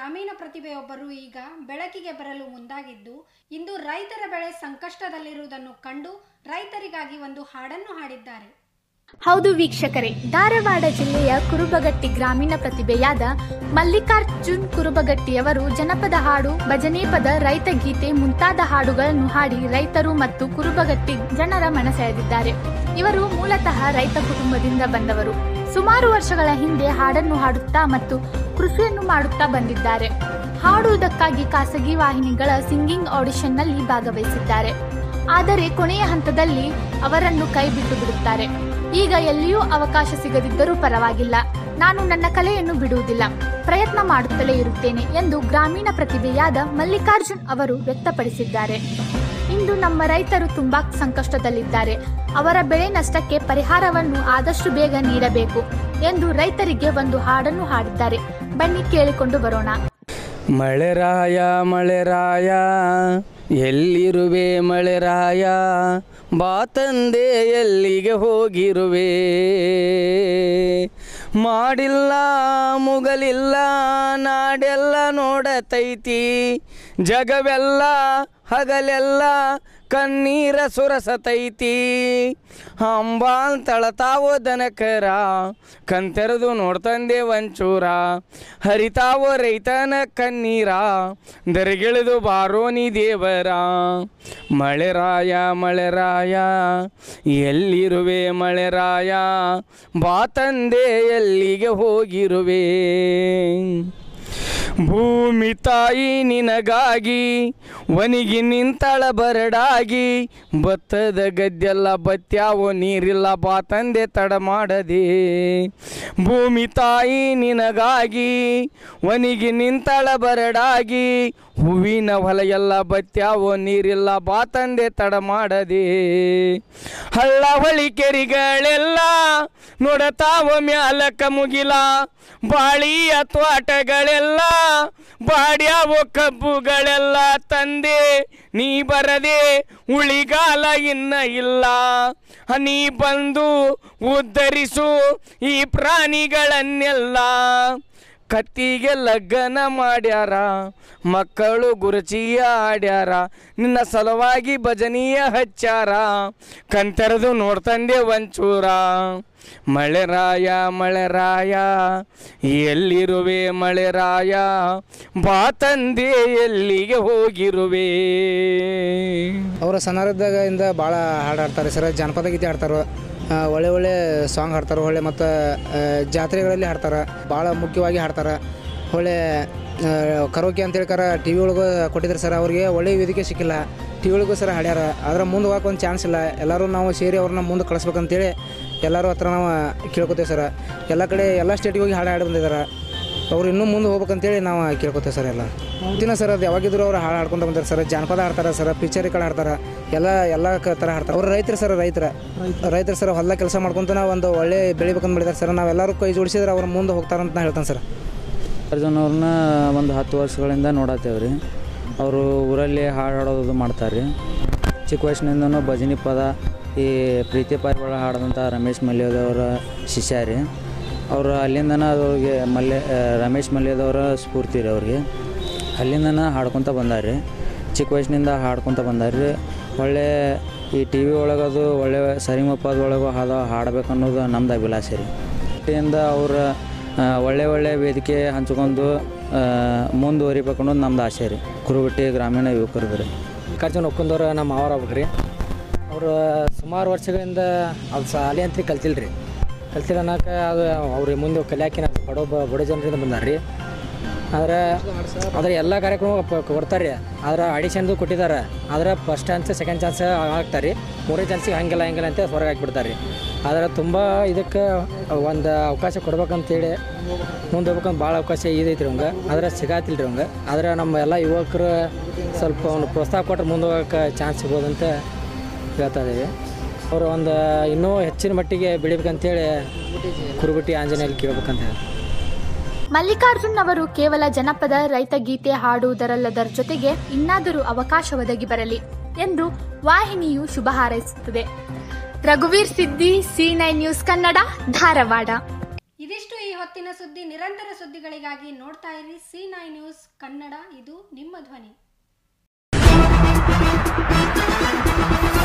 ಗ್ರಾಮೀಣ ಪ್ರತಿಭೆಯೊಬ್ಬರು ಈಗ ಬೆಳಕಿಗೆ ಬರಲು ಮುಂದಾಗಿದ್ದು ಇಂದು ರೈತರ ಬೆಳೆ ಸಂಕಷ್ಟದಲ್ಲಿರುವುದನ್ನು ಕಂಡು ರೈತರಿಗಾಗಿ ಒಂದು ಹಾಡನ್ನು ಹಾಡಿದ್ದಾರೆ ಹೌದು ವೀಕ್ಷಕರೇ ಧಾರವಾಡ ಜಿಲ್ಲೆಯ ಕುರುಬಗಟ್ಟಿ ಗ್ರಾಮೀಣ ಪ್ರತಿಭೆಯಾದ ಮಲ್ಲಿಕಾರ್ಜುನ್ ಕುರುಬಗಟ್ಟಿಯವರು ಜನಪದ ಹಾಡು ಭಜನೆ ಪದ ರೈತ ಗೀತೆ ಮುಂತಾದ ಹಾಡುಗಳನ್ನು ಹಾಡಿ ರೈತರು ಮತ್ತು ಕುರುಬಗಟ್ಟಿ ಜನರ ಮನಸೆಳೆದಿದ್ದಾರೆ ಇವರು ಮೂಲತಃ ರೈತ ಕುಟುಂಬದಿಂದ ಬಂದವರು ಸುಮಾರು ವರ್ಷಗಳ ಹಿಂದೆ ಹಾಡನ್ನು ಹಾಡುತ್ತಾ ಮತ್ತು ಕೃಷಿಯನ್ನು ಮಾಡುತ್ತಾ ಬಂದಿದ್ದಾರೆ ಹಾಡುವುದಕ್ಕಾಗಿ ಖಾಸಗಿ ವಾಹಿನಿಗಳ ಸಿಂಗಿಂಗ್ ಆಡಿಷನ್ನಲ್ಲಿ ಭಾಗವಹಿಸಿದ್ದಾರೆ ಆದರೆ ಕೊನೆಯ ಹಂತದಲ್ಲಿ ಅವರನ್ನು ಕೈ ಬಿಟ್ಟು ಬಿಡುತ್ತಾರೆ ಈಗ ಎಲ್ಲಿಯೂ ಅವಕಾಶ ಸಿಗದಿದ್ದರೂ ಪರವಾಗಿಲ್ಲ ನಾನು ನನ್ನ ಕಲೆಯನ್ನು ಬಿಡುವುದಿಲ್ಲ ಪ್ರಯತ್ನ ಮಾಡುತ್ತಲೇ ಇರುತ್ತೇನೆ ಎಂದು ಗ್ರಾಮೀಣ ಪ್ರತಿಭೆಯಾದ ಮಲ್ಲಿಕಾರ್ಜುನ್ ಅವರು ವ್ಯಕ್ತಪಡಿಸಿದ್ದಾರೆ ಇಂದು ನಮ್ಮ ರೈತರು ತುಂಬಾ ಸಂಕಷ್ಟದಲ್ಲಿದ್ದಾರೆ ಅವರ ಬೆಳೆ ನಷ್ಟಕ್ಕೆ ಪರಿಹಾರವನ್ನು ಆದಷ್ಟು ಬೇಗ ನೀಡಬೇಕು ಎಂದು ರೈತರಿಗೆ ಒಂದು ಹಾಡನ್ನು ಹಾಡಿದ್ದಾರೆ ಬನ್ನಿ ಕೇಳಿಕೊಂಡು ಬರೋಣ ಮಳೆರಾಯ ಮಳೆರಾಯ ಎಲ್ಲಿರುವೆ ಮಳೆರಾಯ ಬಾ ತಂದೆ ಎಲ್ಲಿಗೆ ಹೋಗಿರುವೆ ಮಾಡಿಲ್ಲ ಮುಗಲಿಲ್ಲ ನಾಡೆಲ್ಲ ನೋಡತೈತಿ ಜಗವೆಲ್ಲ ಹಗಲೆಲ್ಲ ಕಣ್ಣೀರ ಸುರಸತೈತಿ ಅಂಬಾಲ್ ತಳತಾವೋ ದನಕರ ಕಣ್ತೆರೆದು ನೋಡ್ತಂದೆ ಒಂಚೂರ ಹರಿತಾವೋ ರೈತನ ಕಣ್ಣೀರ ದರಿಗಿಳಿದು ಬಾರೋ ನೀ ದೇವರ ಮಳೆರಾಯ ಮಳೆರಾಯ ಎಲ್ಲಿರುವೆ ಮಳೆರಾಯ ಬಾ ತಂದೆ ಎಲ್ಲಿಗೆ ಹೋಗಿರುವೆ ಭೂಮಿ ತಾಯಿ ನಿನಗಾಗಿ ಒನಿಗಿ ನಿಂತಳ ಬರಡಾಗಿ ಭತ್ತದ ಗದ್ದೆಲ್ಲ ಬತ್ಯಾವೋ ನೀರಿಲ್ಲ ಬಾ ತಂದೆ ತಡ ಮಾಡದೆ ಭೂಮಿ ತಾಯಿ ನಿನಗಾಗಿ ಒನಿಗಿ ನಿಂತಳ ಬರಡಾಗಿ ಹೂವಿನ ಹೊಲ ಎಲ್ಲ ಬತ್ಯಾವೋ ನೀರಿಲ್ಲ ಬಾ ತಂದೆ ತಡ ಮಾಡದೆ ಹಳ್ಳ ಹೊಳಿ ಕೆರಿಗಳೆಲ್ಲ ನೋಡತಾವ ಮ್ಯಾಲಕ ಮುಗಿಲ ಬಾಳಿಯ ತ್ವಾಟಗಳೆಲ್ಲ ಬಾಡ್ಯಾವೋ ಕಬ್ಬುಗಳೆಲ್ಲ ತಂದೆ ನೀ ಬರದೆ ಉಳಿಗಾಲ ಇನ್ನ ಇಲ್ಲ ನೀ ಬಂದು ಉದ್ಧರಿಸು ಈ ಪ್ರಾಣಿಗಳನ್ನೆಲ್ಲ ಕತ್ತಿಗೆ ಲಗ್ನ ಮಾಡ್ಯಾರ ಮಕ್ಕಳು ಗುರುಚಿಯ ಆಡ್ಯಾರ ನಿನ್ನ ಸಲುವಾಗಿ ಭಜನೀಯ ಹಚ್ಚಾರ ಕಣ್ತೆರೆದು ನೋಡ್ತಂದೆ ಒಂಚೂರ ಮಳೆರಾಯ ಮಳೆರಾಯ ಎಲ್ಲಿರುವೆ ಮಳೆರಾಯ ಬಾ ತಂದೆ ಎಲ್ಲಿಗೆ ಹೋಗಿರುವೆ ಅವರ ಸಣ್ಣರಿದ್ದಾಗ ಇಂದ ಭಾಳ ಹಾಡು ಹಾಡ್ತಾರೆ ಸರ್ ಜಾನಪದ ಗೀತೆ ಹಾಡ್ತಾರೆ ಆ, ಒಳ್ಳೆ ಒಳ್ಳೆ ಸಾಂಗ್ ಹಾಡ್ತಾರೆ ಒಳ್ಳೆ ಮತ್ತು ಆ, ಜಾತ್ರೆಗಳಲ್ಲಿ ಹಾಡ್ತಾರೆ ಭಾಳ ಮುಖ್ಯವಾಗಿ ಹಾಡ್ತಾರೆ ಒಳ್ಳೆ ಆ, ಕರೋಕೆ ಅಂತ ಹೇಳ್ಕಾರ ಟಿ ವಿ ಒಳಗೆ ಕೊಟ್ಟಿದ್ದಾರೆ ಸರ್ ಅವ್ರಿಗೆ ಒಳ್ಳೆ ವೇದಿಕೆ ಸಿಕ್ಕಿಲ್ಲ ಟಿ ವಿ ಒಳಗೂ ಸರ್ ಹಾಡ್ಯಾರ ಆದ್ರೆ ಮುಂದೆ ಹೋಗಕ್ಕೆ ಒಂದು ಚಾನ್ಸ್ ಇಲ್ಲ ಎಲ್ಲರೂ ನಾವು ಸೇರಿ ಅವ್ರನ್ನ ಮುಂದೆ ಕಳಿಸ್ಬೇಕಂತೇಳಿ ಎಲ್ಲರೂ ಹತ್ರ ನಾವು ಕೇಳ್ಕೊತೇವೆ ಸರ್ ಎಲ್ಲ ಕಡೆ ಎಲ್ಲ ಸ್ಟೇಟಿಗೆ ಹೋಗಿ ಹಾಡು ಹಾಡಿ ಬಂದಿದ್ದಾರೆ ಅವ್ರು ಇನ್ನೂ ಮುಂದೆ ಹೋಗ್ಬೇಕಂತೇಳಿ ನಾವು ಕೇಳ್ಕೊತೇವೆ ಸರ್ ಎಲ್ಲ ದಿನ ಸರ್ ಅದು ಯಾವಾಗಿದ್ರು ಅವ್ರು ಹಾಡು ಹಾಡ್ಕೊಂತ ಬಂದಾರೆ ಸರ್ ಜಾನಪದ ಹಾಡ್ತಾರೆ ಸರ್ ಪಿಕ್ಚರಿಗಳು ಹಾಡ್ತಾರೆ ಎಲ್ಲ ಎಲ್ಲ ಕ- ಥರ ಹಾಡ್ತಾರೆ ಅವ್ರು ರೈತರು ಸರ್ ರೈತರ ರೈತರು ಸರ್ ಹೊಲ ಕೆಲಸ ಮಾಡ್ಕೊಂತ ನಾವು ಒಂದು ಒಳ್ಳೆ ಬೆಳಿಬೇಕಂತ ಮಾಡಿದ್ದಾರೆ ಸರ್ ನಾವೆಲ್ಲರೂ ಕೈ ಜೋಡಿಸಿದ್ರೆ ಅವ್ರು ಮುಂದೆ ಹೋಗ್ತಾರಂತ ನಾ ಹೇಳ್ತಾನೆ ಸರ್ ಅರ್ಜುನ್ ಅವ್ರನ್ನ ಒಂದು ಹತ್ತು ವರ್ಷಗಳಿಂದ ನೋಡತ್ತೇವೆ ರೀ ಅವರು ಊರಲ್ಲಿ ಹಾಡು ಹಾಡೋದು ಮಾಡ್ತಾರೆ ರೀ ಚಿಕ್ಕ ವಯಸ್ಸಿನಿಂದನೂ ಭಜನಿ ಪದ ಈ ಪ್ರೀತಿ ಪಾರಿವಾಳ ಹಾಡಿದಂಥ ರಮೇಶ್ ಮಲ್ಯದವರ ಶಿಷ್ಯ ರೀ ಅವರು ಅಲ್ಲಿಂದನ ಅವ್ರಿಗೆ ಮಲ್ಯ ಆ, ರಮೇಶ್ ಮಲ್ಯದವರ ಸ್ಫೂರ್ತಿ ರೀ ಅವ್ರಿಗೆ ಅಲ್ಲಿಂದನ ಹಾಡ್ಕೊತ ಬಂದಾರೆ ಚಿಕ್ಕ ವಯಸ್ಸಿನಿಂದ ಹಾಡ್ಕೊತ ಬಂದಾರೆ ರೀ ಒಳ್ಳೆ ಈ ಟಿ ವಿ ಒಳಗದು ಒಳ್ಳೆ ಸರಿಮಪ್ಪದೊಳಗೂ ಹಾದ ಹಾಡಬೇಕನ್ನೋದು ನಮ್ದು ಅಭಿಲಾಷೆ ರೀ ಇಂದ ಅವ್ರ ಆ, ಒಳ್ಳೆ ಒಳ್ಳೆ ವೇದಿಕೆ ಹಂಚ್ಕೊಂಡು ಆ, ಮುಂದುವರಿಬೇಕು ಅನ್ನೋದು ನಮ್ದು ಆಸೆ ರೀ ಕುರುಬಟ್ಟಿ ಗ್ರಾಮೀಣ ಯುವಕರದು ರೀ ಮಲ್ಲಿಕಾರ್ಜುನ್ ಒಕ್ಕಂದವ್ರು ನಮ್ಮ ಮಾವರ ಒಬ್ರಿ ಅವರು ಸುಮಾರು ವರ್ಷಗಳಿಂದ ಅದು ಶಾಲೆ ಅಂತ ಕಲ್ತಿಲ್ಲ ರೀ ಕಲ್ತಿಲ್ಲ ಅನ್ನೋಕೆ ಅದು ಅವ್ರಿಗೆ ಮುಂದೆ ಕಲಿಯಾಕಿನ ಬಡ ಬ- ಬಡ ಜನರಿಂದ ಬಂದಾರ ರೀ ಆದ್ರೆ ಆದರೆ ಎಲ್ಲ ಕಾರ್ಯಕ್ರಮ ಪ- ಕೊಡ್ತಾರೆ ರೀ ಆದ್ರೆ ಆಡಿಷನ್ದು ಕೊಟ್ಟಿದ್ದಾರೆ ಆದ್ರೆ ಫಸ್ಟ್ ಚಾನ್ಸ್ ಸೆಕೆಂಡ್ ಚಾನ್ಸ್ ಆಗ್ತಾರೆ ರೀ ಮೂರನೇ ಚಾನ್ಸಿಗೆ ಹಂಗಿಲ್ಲ ಹಂಗಿಲ್ಲ ಅಂತ ಹೊರಗೆ ಹಾಕ್ಬಿಡ್ತಾರೆ ರೀ ಆದ್ರೆ ತುಂಬ ಇದಕ್ಕೆ ಒಂದು ಅವಕಾಶ ಕೊಡ್ಬೇಕಂತೇಳಿ ಮುಂದೆ ಹೋಗ್ಬೇಕಂತ ಭಾಳ ಅವಕಾಶ ಇದೈತಿ ರೀ ಅವಂಗೆ ಆದ್ರೆ ಸಿಗಾತಿಲ್ಲ ರೀ ಅವಂಗೆ ಆದ್ರೆ ನಮ್ಮ ಎಲ್ಲ ಯುವಕರು ಸ್ವಲ್ಪ ಅವ್ನು ಪ್ರೋತ್ಸಾಹ ಕೊಟ್ಟರೆ ಮುಂದೆ ಹೋಗೋಕೆ ಚಾನ್ಸ್ ಸಿಗ್ಬೋದಂತ ಹೇಳ್ತಾ ಇದ್ದೀವಿ ಅವರು ಒಂದು ಇನ್ನೂ ಹೆಚ್ಚಿನ ಮಟ್ಟಿಗೆ ಬೆಳಿಬೇಕಂತೇಳಿ ಕುರುಬಟ್ಟಿ ಆಂಜನೇಯಲ್ಲಿ ಕೇಳ್ಬೇಕಂತ ಹೇಳಿ ಮಲ್ಲಿಕಾರ್ಜುನ್ ಅವರು ಕೇವಲ ಜನಪದ ರೈತ ಗೀತೆ ಹಾಡುವುದರಲ್ಲದರ ಜೊತೆಗೆ ಇನ್ನಾದರೂ ಅವಕಾಶ ಒದಗಿ ಬರಲಿ ಎಂದು ವಾಹಿನಿಯು ಶುಭ ಹಾರೈಸುತ್ತದೆ ರಘುವೀರ್ Siddi C nine news Kannada Dharwad ಇದಿಷ್ಟು ಈ ಹೊತ್ತಿನ ಹೊತ್ತಿನ ಸುದ್ದಿ ನಿರಂತರ ಸುದ್ದಿಗಳಿಗಾಗಿ ನೋಡ್ತಾ ಇರಿ ಸಿ ನೈ ನ್ಯೂಸ್ ಕನ್ನಡ ಇದು ನಿಮ್ಮ ಧ್ವನಿ